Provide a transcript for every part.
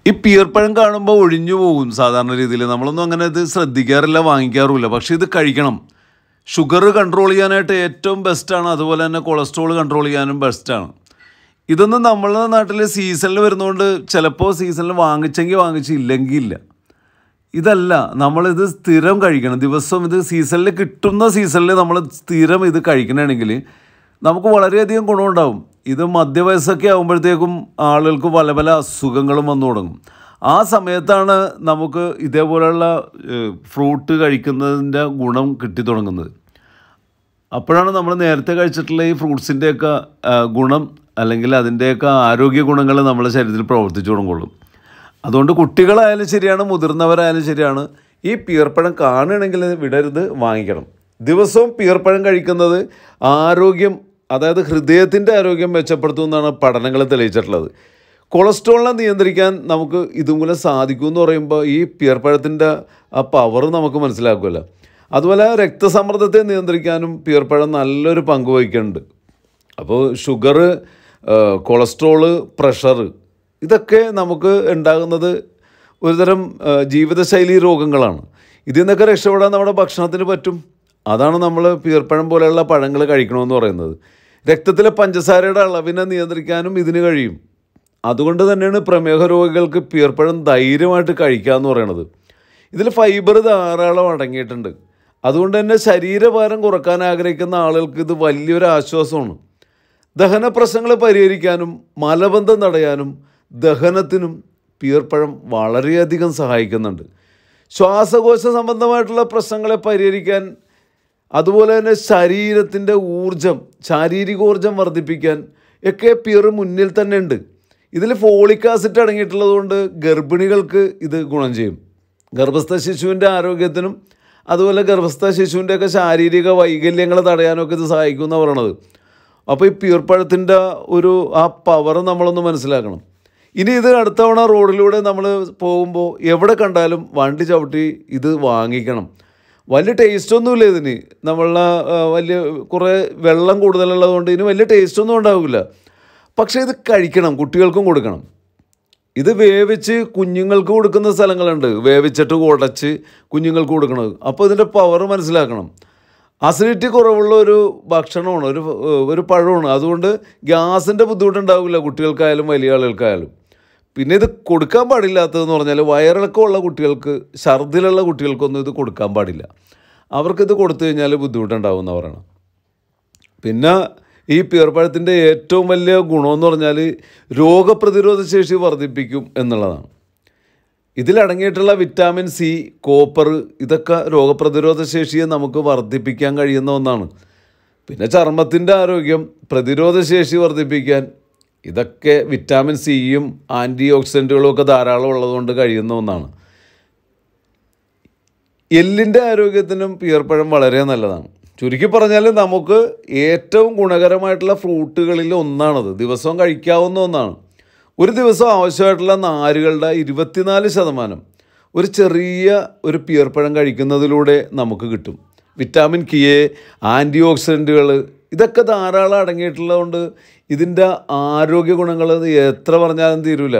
ഈ പിയർപ്പഴം കാണുമ്പോൾ ഒഴിഞ്ഞു പോകും സാധാരണ രീതിയിൽ നമ്മളൊന്നും അങ്ങനെ ഇത് ശ്രദ്ധിക്കാറില്ല വാങ്ങിക്കാറുമില്ല പക്ഷേ ഇത് കഴിക്കണം ഷുഗർ കൺട്രോൾ ചെയ്യാനായിട്ട് ഏറ്റവും ബെസ്റ്റാണ് അതുപോലെ തന്നെ കൊളസ്ട്രോൾ കൺട്രോൾ ചെയ്യാനും ബെസ്റ്റാണ് ഇതൊന്നും നമ്മളുടെ നാട്ടിൽ സീസണിൽ വരുന്നതുകൊണ്ട് ചിലപ്പോൾ സീസണിൽ വാങ്ങിച്ചെങ്കിൽ വാങ്ങിച്ചില്ലെങ്കിൽ ഇല്ല ഇതല്ല നമ്മളിത് സ്ഥിരം കഴിക്കണം ദിവസവും ഇത് സീസണിൽ കിട്ടുന്ന സീസണിൽ നമ്മൾ സ്ഥിരം ഇത് കഴിക്കണമെങ്കിൽ നമുക്ക് വളരെയധികം ഗുണമുണ്ടാവും ഇത് മധ്യവയസ്സൊക്കെ ആകുമ്പോഴത്തേക്കും ആളുകൾക്ക് പല പല അസുഖങ്ങളും വന്നു തുടങ്ങും ആ സമയത്താണ് നമുക്ക് ഇതേപോലെയുള്ള ഫ്രൂട്ട് കഴിക്കുന്നതിൻ്റെ ഗുണം കിട്ടി തുടങ്ങുന്നത് അപ്പോഴാണ് നമ്മൾ നേരത്തെ കഴിച്ചിട്ടുള്ള ഈ ഫ്രൂട്ട്സിൻ്റെയൊക്കെ ഗുണം അല്ലെങ്കിൽ അതിൻ്റെയൊക്കെ ആരോഗ്യ ഗുണങ്ങൾ നമ്മുടെ ശരീരത്തിൽ പ്രവർത്തിച്ചു തുടങ്ങുള്ളൂ അതുകൊണ്ട് കുട്ടികളായാലും ശരിയാണ് മുതിർന്നവരായാലും ശരിയാണ് ഈ പിയർപ്പഴം കാണുകയാണെങ്കിൽ വിടരുത് വാങ്ങിക്കണം ദിവസവും പിയർപ്പഴം കഴിക്കുന്നത് ആരോഗ്യം അതായത് ഹൃദയത്തിൻ്റെ ആരോഗ്യം മെച്ചപ്പെടുത്തുമെന്നാണ് പഠനങ്ങൾ തെളിയിച്ചിട്ടുള്ളത് കൊളസ്ട്രോളിനെ നിയന്ത്രിക്കാൻ നമുക്ക് ഇതുമൂലം സാധിക്കും എന്ന് പറയുമ്പോൾ ഈ പിയർപ്പഴത്തിൻ്റെ ആ പവർ നമുക്ക് മനസ്സിലാക്കുമല്ലോ അതുപോലെ രക്തസമ്മർദ്ദത്തെ നിയന്ത്രിക്കാനും പിയർപ്പഴം നല്ലൊരു പങ്ക് വഹിക്കുന്നുണ്ട് അപ്പോൾ ഷുഗർ കൊളസ്ട്രോള് പ്രഷർ ഇതൊക്കെ നമുക്ക് ഉണ്ടാകുന്നത് ഒരുതരം ആ, ജീവിതശൈലി രോഗങ്ങളാണ് ഇതിൽ നിന്നൊക്കെ രക്ഷപ്പെടാൻ നമ്മുടെ ഭക്ഷണത്തിന് പറ്റും അതാണ് നമ്മൾ പിയർപ്പഴം പോലെയുള്ള പഴങ്ങൾ കഴിക്കണമെന്ന് പറയുന്നത് രക്തത്തിലെ പഞ്ചസാരയുടെ അളവിനെ നിയന്ത്രിക്കാനും ഇതിന് കഴിയും അതുകൊണ്ട് തന്നെയാണ് പ്രമേഹ രോഗികൾക്ക് പിയർപ്പഴം ധൈര്യമായിട്ട് കഴിക്കാമെന്ന് പറയണത് ഇതിൽ ഫൈബർ ധാരാളം അടങ്ങിയിട്ടുണ്ട് അതുകൊണ്ട് തന്നെ ശരീരഭാരം കുറക്കാൻ ആഗ്രഹിക്കുന്ന ആളുകൾക്ക് ഇത് വലിയൊരു ആശ്വാസമാണ് ദഹന പ്രശ്നങ്ങൾ പരിഹരിക്കാനും മലബന്ധം തടയാനും ദഹനത്തിനും പിയർപ്പഴം വളരെയധികം സഹായിക്കുന്നുണ്ട് ശ്വാസകോശ സംബന്ധമായിട്ടുള്ള പ്രശ്നങ്ങളെ പരിഹരിക്കാൻ അതുപോലെ തന്നെ ശരീരത്തിൻ്റെ ഊർജം ശാരീരികോർജം വർദ്ധിപ്പിക്കാൻ ഒക്കെ പിയർ മുന്നിൽ തന്നെ ഉണ്ട് ഇതിൽ ഫോളിക് ആസിഡ് അടങ്ങിയിട്ടുള്ളത് കൊണ്ട് ഗർഭിണികൾക്ക് ഇത് ഗുണം ചെയ്യും ഗർഭസ്ഥ ശിശുവിൻ്റെ ആരോഗ്യത്തിനും അതുപോലെ ഗർഭസ്ഥ ശിശുവിൻ്റെയൊക്കെ ശാരീരിക വൈകല്യങ്ങൾ തടയാനൊക്കെ ഇത് സഹായിക്കും എന്നാണ് പറയണത് അപ്പോൾ ഈ പിയർപ്പഴത്തിൻ്റെ ഒരു ആ പവർ നമ്മളൊന്ന് മനസ്സിലാക്കണം ഇനി ഇത് അടുത്ത തവണ റോഡിലൂടെ നമ്മൾ പോകുമ്പോൾ എവിടെ കണ്ടാലും വണ്ടി ചവിട്ടി ഇത് വാങ്ങിക്കണം വലിയ ടേസ്റ്റൊന്നുമില്ല ഇതിന് നമ്മളുടെ ആ, വലിയ കുറേ വെള്ളം കൂടുതലുള്ളതുകൊണ്ട് ഇതിന് വലിയ ടേസ്റ്റൊന്നും ഉണ്ടാവില്ല പക്ഷേ ഇത് കഴിക്കണം കുട്ടികൾക്കും കൊടുക്കണം ഇത് വേവിച്ച് കുഞ്ഞുങ്ങൾക്ക് കൊടുക്കുന്ന സ്ഥലങ്ങളുണ്ട് വേവിച്ചിട്ട് ഉടച്ച് കുഞ്ഞുങ്ങൾക്ക് കൊടുക്കണത് അപ്പോൾ ഇതിൻ്റെ പവർ മനസ്സിലാക്കണം അസിഡിറ്റി കുറവുള്ള ഒരു ഭക്ഷണമാണ് ഒരു ഒരു പഴമാണ് അതുകൊണ്ട് ഗ്യാസിൻ്റെ ബുദ്ധിമുട്ടുണ്ടാവില്ല കുട്ടികൾക്കായാലും വലിയ ആളുകൾക്കായാലും പിന്നെ ഇത് കൊടുക്കാൻ പാടില്ലാത്തതെന്ന് പറഞ്ഞാൽ വയറിളക്കമുള്ള കുട്ടികൾക്ക് ഛർദിലുള്ള കുട്ടികൾക്കൊന്നും ഇത് കൊടുക്കാൻ പാടില്ല അവർക്കിത് കൊടുത്തു കഴിഞ്ഞാൽ ബുദ്ധിമുട്ടുണ്ടാവും എന്ന് പറയണം പിന്നെ ഈ പിയർപ്പഴത്തിൻ്റെ ഏറ്റവും വലിയ ഗുണമെന്ന് പറഞ്ഞാൽ രോഗപ്രതിരോധ ശേഷി വർദ്ധിപ്പിക്കും എന്നുള്ളതാണ് ഇതിലടങ്ങിയിട്ടുള്ള വിറ്റാമിൻ സി കോപ്പർ ഇതൊക്കെ രോഗപ്രതിരോധ ശേഷിയെ നമുക്ക് വർദ്ധിപ്പിക്കാൻ കഴിയുന്ന ഒന്നാണ് പിന്നെ ചർമ്മത്തിൻ്റെ ആരോഗ്യം പ്രതിരോധ ശേഷി വർദ്ധിപ്പിക്കാൻ ഇതൊക്കെ വിറ്റാമിൻ സിയും ആൻറ്റി ഓക്സിഡൻറ്റുകളും ഒക്കെ ധാരാളം ഉള്ളതുകൊണ്ട് കഴിയുന്ന ഒന്നാണ് എല്ലിൻ്റെ ആരോഗ്യത്തിനും പിയർപ്പഴം വളരെ നല്ലതാണ് ചുരുക്കി പറഞ്ഞാൽ നമുക്ക് ഏറ്റവും ഗുണകരമായിട്ടുള്ള ഫ്രൂട്ടുകളിൽ ഒന്നാണത് ദിവസവും കഴിക്കാവുന്ന ഒന്നാണ് ഒരു ദിവസം ആവശ്യമായിട്ടുള്ള നാരുകളുടെ ഇരുപത്തിനാല് ശതമാനം ഒരു ചെറിയ ഒരു പിയർപ്പഴം കഴിക്കുന്നതിലൂടെ നമുക്ക് കിട്ടും വിറ്റാമിൻ കെ ആൻറ്റി ഓക്സിഡൻറ്റുകൾ ഇതൊക്കെ ധാരാളം അടങ്ങിയിട്ടുള്ളതുകൊണ്ട് ഇതിൻ്റെ ആരോഗ്യ ഗുണങ്ങൾ എത്ര പറഞ്ഞാലും തീരില്ല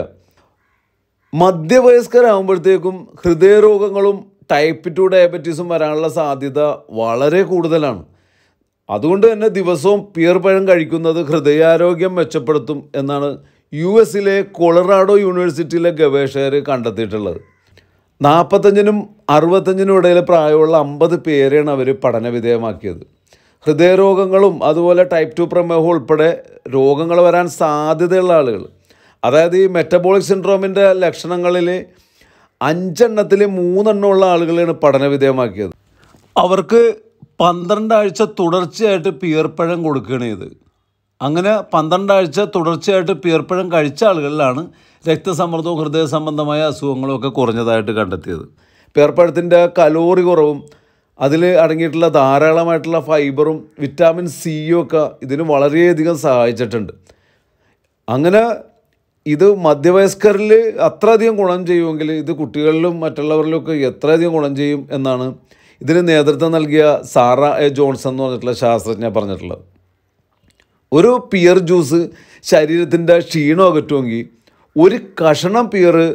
മധ്യവയസ്കരാകുമ്പോഴത്തേക്കും ഹൃദയരോഗങ്ങളും ടൈപ്പ് ടു ഡയബറ്റീസും വരാനുള്ള സാധ്യത വളരെ കൂടുതലാണ് അതുകൊണ്ട് തന്നെ ദിവസവും പിയർ പഴം കഴിക്കുന്നത് ഹൃദയാരോഗ്യം മെച്ചപ്പെടുത്തും എന്നാണ് യു എസിലെ കൊളറാഡോ യൂണിവേഴ്സിറ്റിയിലെ ഗവേഷകർ കണ്ടെത്തിയിട്ടുള്ളത് നാൽപ്പത്തഞ്ചിനും അറുപത്തഞ്ചിനും ഇടയിൽ പ്രായമുള്ള അമ്പത് പേരെയാണ് അവർ പഠനവിധേയമാക്കിയത് ഹൃദയരോഗങ്ങളും അതുപോലെ ടൈപ്പ് ടു പ്രമേഹം ഉൾപ്പെടെ രോഗങ്ങൾ വരാൻ സാധ്യതയുള്ള ആളുകൾ അതായത് ഈ മെറ്റബോളിക് സിൻഡ്രോമിൻ്റെ ലക്ഷണങ്ങളിൽ അഞ്ചെണ്ണത്തിൽ മൂന്നെണ്ണമുള്ള ആളുകളെയാണ് പഠനവിധേയമാക്കിയത് അവർക്ക് പന്ത്രണ്ടാഴ്ച തുടർച്ചയായിട്ട് പിയർപ്പഴം കൊടുക്കുകയാണ് ഇത് അങ്ങനെ പന്ത്രണ്ടാഴ്ച തുടർച്ചയായിട്ട് പിയർപ്പഴം കഴിച്ച ആളുകളിലാണ് രക്തസമ്മർദ്ദവും ഹൃദയ സംബന്ധമായ അസുഖങ്ങളും ഒക്കെ കുറഞ്ഞതായിട്ട് കണ്ടെത്തിയത് പിയർപ്പഴത്തിൻ്റെ കലോറി കുറവും അതിൽ അടങ്ങിയിട്ടുള്ള ധാരാളമായിട്ടുള്ള ഫൈബറും വിറ്റാമിൻ സിയും ഒക്കെ ഇതിന് വളരെയധികം സഹായിച്ചിട്ടുണ്ട് അങ്ങനെ ഇത് മധ്യവയസ്കരിൽ അത്രയധികം ഗുണം ചെയ്യുമെങ്കിൽ ഇത് കുട്ടികളിലും മറ്റുള്ളവരിലൊക്കെ എത്രയധികം ഗുണം ചെയ്യും എന്നാണ് ഇതിന് നേതൃത്വം നൽകിയ സാറ എ ജോൺസൺ എന്ന് പറഞ്ഞിട്ടുള്ള ശാസ്ത്രജ്ഞ പറഞ്ഞിട്ടുള്ളത് ഒരു പിയർ ജ്യൂസ് ശരീരത്തിൻ്റെ ക്ഷീണം അകറ്റുമെങ്കിൽ ഒരു കഷണം പിയർ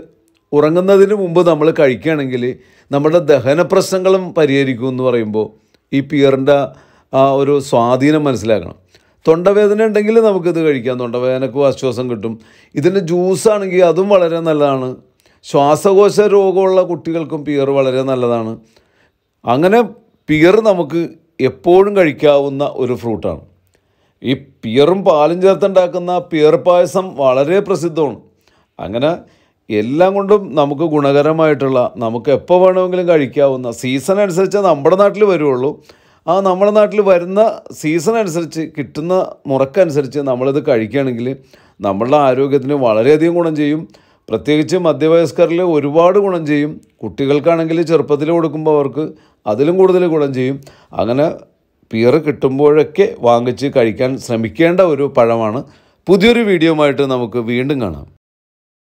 ഉറങ്ങുന്നതിന് മുമ്പ് നമ്മൾ കഴിക്കുകയാണെങ്കിൽ നമ്മുടെ ദഹന പ്രശ്നങ്ങളും പരിഹരിക്കും എന്ന് പറയുമ്പോൾ ഈ പിയറിൻ്റെ ആ ഒരു സ്വാധീനം മനസ്സിലാക്കണം തൊണ്ടവേദന ഉണ്ടെങ്കിൽ നമുക്കിത് കഴിക്കാം തൊണ്ടവേദനക്കും ആശ്വാസം കിട്ടും ഇതിൻ്റെ ജ്യൂസാണെങ്കിൽ അതും വളരെ നല്ലതാണ് ശ്വാസകോശ രോഗമുള്ള കുട്ടികൾക്കും പിയർ വളരെ നല്ലതാണ് അങ്ങനെ പിയർ നമുക്ക് എപ്പോഴും കഴിക്കാവുന്ന ഒരു ഫ്രൂട്ടാണ് ഈ പിയറും പാലും ചേർത്തുണ്ടാക്കുന്ന പിയർ പായസം വളരെ പ്രസിദ്ധമാണ് അങ്ങനെ എല്ലാം കൊണ്ടും നമുക്ക് ഗുണകരമായിട്ടുള്ള നമുക്ക് എപ്പോൾ വേണമെങ്കിലും കഴിക്കാവുന്ന സീസൺ അനുസരിച്ച് നമ്മുടെ നാട്ടിൽ വരുള്ളൂ ആ നമ്മുടെ നാട്ടിൽ വരുന്ന സീസൺ അനുസരിച്ച് കിട്ടുന്ന മുറക്കനുസരിച്ച് നമ്മളിത് കഴിക്കുകയാണെങ്കിൽ നമ്മളുടെ ആരോഗ്യത്തിന് വളരെയധികം ഗുണം ചെയ്യും പ്രത്യേകിച്ച് മധ്യവയസ്കരിൽ ഒരുപാട് ഗുണം ചെയ്യും കുട്ടികൾക്കാണെങ്കിൽ ചെറുപ്പത്തിൽ കൊടുക്കുമ്പോൾ അവർക്ക് അതിലും കൂടുതൽ ഗുണം ചെയ്യും അങ്ങനെ പിയർ കിട്ടുമ്പോഴൊക്കെ വാങ്ങിച്ച് കഴിക്കാൻ ശ്രമിക്കേണ്ട ഒരു പഴമാണ് പുതിയൊരു വീഡിയോ ആയിട്ട് നമുക്ക് വീണ്ടും കാണാം